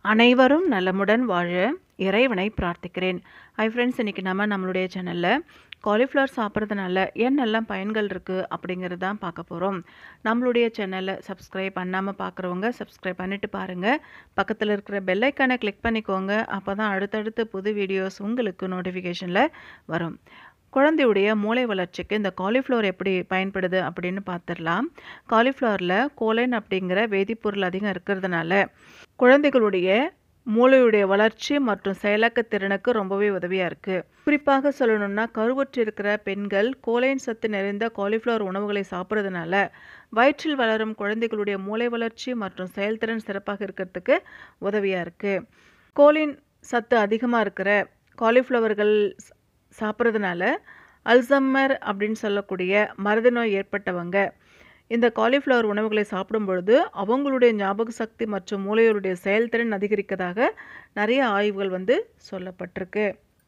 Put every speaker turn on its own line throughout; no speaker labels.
அனைவரும் நலமுடன் வாழ இறைவனை பிரார்த்திக்கிறேன் ஹை ஃப்ரெண்ட்ஸ் இன்றைக்கி நம்ம நம்மளுடைய சேனலில் காலிஃப்ளவர் சாப்பிட்றதுனால என்னெல்லாம் பயன்கள் இருக்குது அப்படிங்கிறது தான் பார்க்க போகிறோம் நம்மளுடைய சேனலை சப்ஸ்கிரைப் பண்ணாமல் பார்க்குறவங்க சப்ஸ்கிரைப் பண்ணிவிட்டு பாருங்கள் பக்கத்தில் இருக்கிற பெல்லைக்கானை கிளிக் பண்ணிக்கோங்க அப்போ தான் அடுத்தடுத்து புது வீடியோஸ் உங்களுக்கு நோட்டிஃபிகேஷனில் வரும் குழந்தையுடைய மூளை வளர்ச்சிக்கு இந்த காலிஃப்ளவர் எப்படி பயன்படுது அப்படின்னு பார்த்துடலாம் காலிஃப்ளவரில் கோலைன் அப்படிங்கிற வேதிப்பொருள் அதிகம் இருக்கிறதுனால குழந்தைகளுடைய மூளையுடைய வளர்ச்சி மற்றும் செயலாக்க திறனுக்கு ரொம்பவே உதவியாக இருக்குது குறிப்பாக சொல்லணும்னா கருவற்று இருக்கிற பெண்கள் கோலைன் சத்து நிறைந்த காலிஃப்ளவர் உணவுகளை சாப்பிட்றதுனால வயிற்றில் வளரும் குழந்தைகளுடைய மூளை வளர்ச்சி மற்றும் செயல்திறன் சிறப்பாக இருக்கிறதுக்கு உதவியாக இருக்குது கோலின் சத்து அதிகமாக இருக்கிற காலிஃப்ளவர்கள் சாப்பிட்றதுனால அல்சம்மர் அப்படின்னு சொல்லக்கூடிய மருத நோய் ஏற்பட்டவங்க இந்த காலிஃப்ளவர் உணவுகளை சாப்பிடும் பொழுது அவங்களுடைய ஞாபக சக்தி மற்றும் மூளையோருடைய செயல்திறன் அதிகரிக்கதாக நிறைய ஆய்வுகள் வந்து சொல்லப்பட்டிருக்கு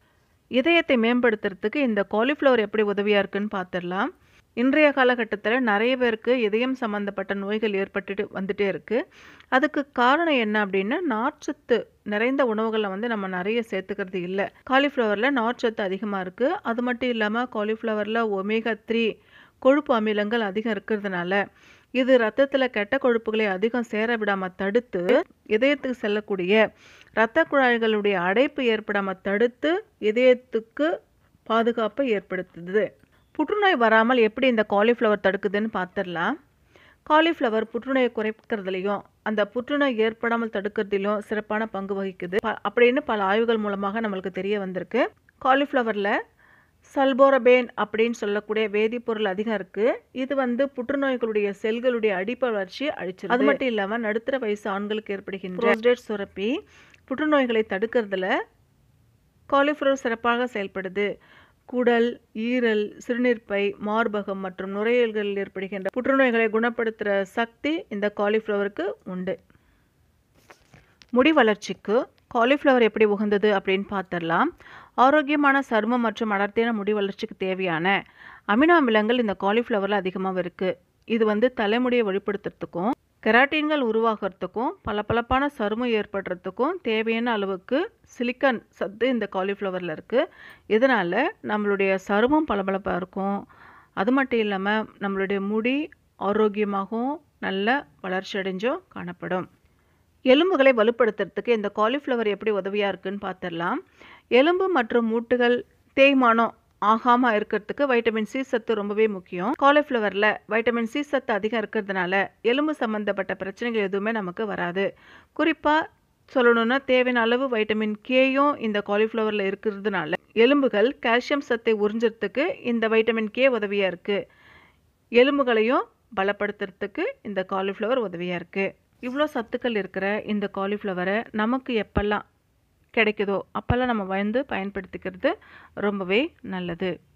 இதயத்தை மேம்படுத்துறதுக்கு இந்த காலிஃப்ளவர் எப்படி உதவியாக இருக்குன்னு பார்த்துடலாம் இன்றைய காலகட்டத்தில் நிறைய பேருக்கு இதயம் சம்மந்தப்பட்ட நோய்கள் ஏற்பட்டுட்டு வந்துட்டே இருக்குது அதுக்கு காரணம் என்ன அப்படின்னா நார்ச்சத்து நிறைந்த உணவுகளில் வந்து நம்ம நிறைய சேர்த்துக்கிறது இல்லை காலிஃப்ளவரில் நார்ச்சத்து அதிகமாக இருக்குது அது மட்டும் இல்லாமல் காலிஃப்ளவரில் ஒமேகா த்ரீ கொழுப்பு அமிலங்கள் அதிகம் இருக்கிறதுனால இது ரத்தத்தில் கெட்ட கொழுப்புகளை அதிகம் சேர விடாமல் தடுத்து இதயத்துக்கு செல்லக்கூடிய இரத்த குழாய்களுடைய அடைப்பு ஏற்படாமல் தடுத்து இதயத்துக்கு பாதுகாப்பை ஏற்படுத்துது புற்றுநோய் வராமல் எப்படி இந்த காலிஃப்ளவர் தடுக்குதுன்னு பார்த்துடலாம் காலிஃப்ளவர் புற்றுநோயை குறைக்கிறதுலையும் அந்த புற்றுநோய் ஏற்படாமல் தடுக்கிறதுலையும் சிறப்பான பங்கு வகிக்குது அப்படின்னு பல ஆய்வுகள் மூலமாக நம்மளுக்கு தெரிய வந்திருக்கு காலிஃப்ளவரில் சல்போரபேன் அப்படின்னு சொல்லக்கூடிய வேதிப்பொருள் அதிகம் இருக்குது இது வந்து புற்றுநோய்களுடைய செல்களுடைய அடிப்ப வளர்ச்சி அழிச்சிருக்கு அது மட்டும் இல்லாமல் நடுத்தர வயசு ஆண்களுக்கு ஏற்படுகின்ற புரோஸ்டேட் சுரப்பி புற்றுநோய்களை தடுக்கிறதுல காலிஃப்ளவர் சிறப்பாக செயல்படுது குடல் ஈரல் சிறுநீர்ப்பை மார்பகம் மற்றும் நுரையீரல்களில் ஏற்படுகின்ற புற்றுநோய்களை குணப்படுத்துகிற சக்தி இந்த காலிஃப்ளவருக்கு உண்டு முடி வளர்ச்சிக்கு காலிஃப்ளவர் எப்படி உகந்தது அப்படின்னு பார்த்துடலாம் ஆரோக்கியமான சருமம் மற்றும் அடர்த்தியான முடி வளர்ச்சிக்கு தேவையான அமினோ அமிலங்கள் இந்த காலிஃப்ளவரில் அதிகமாக இருக்குது இது வந்து தலைமுடியை வெளிப்படுத்துறதுக்கும் கெராட்டின்கள் உருவாகிறதுக்கும் பளபளப்பான சருமம் ஏற்படுறதுக்கும் தேவையான அளவுக்கு சிலிக்கன் சத்து இந்த காலிஃப்ளவரில் இருக்குது இதனால் நம்மளுடைய சருமம் பளபளப்பாக இருக்கும் அது மட்டும் இல்லாமல் நம்மளுடைய முடி ஆரோக்கியமாகவும் நல்ல வளர்ச்சி அடைஞ்சும் காணப்படும் எலும்புகளை வலுப்படுத்துறதுக்கு இந்த காலிஃப்ளவர் எப்படி உதவியாக இருக்குன்னு பார்த்துடலாம் எலும்பு மற்றும் மூட்டுகள் தேய்மானம் ஆகாமல் இருக்கிறதுக்கு வைட்டமின் சி சத்து ரொம்பவே முக்கியம் காலிஃப்ளவரில் வைட்டமின் சி சத்து அதிகம் இருக்கிறதுனால எலும்பு சம்மந்தப்பட்ட பிரச்சனைகள் எதுவுமே நமக்கு வராது குறிப்பாக சொல்லணும்னா தேவையான அளவு வைட்டமின் கேயும் இந்த காலிஃப்ளவரில் இருக்கிறதுனால எலும்புகள் கால்சியம் சத்தை உறிஞ்சிறதுக்கு இந்த வைட்டமின் கே உதவியாக இருக்குது எலும்புகளையும் பலப்படுத்துறதுக்கு இந்த காலிஃப்ளவர் உதவியாக இருக்குது இவ்வளோ சத்துக்கள் இருக்கிற இந்த காலிஃப்ளவரை நமக்கு எப்பெல்லாம் கிடைக்குதோ அப்போல்லாம் நம்ம வந்து பயன்படுத்திக்கிறது ரொம்பவே நல்லது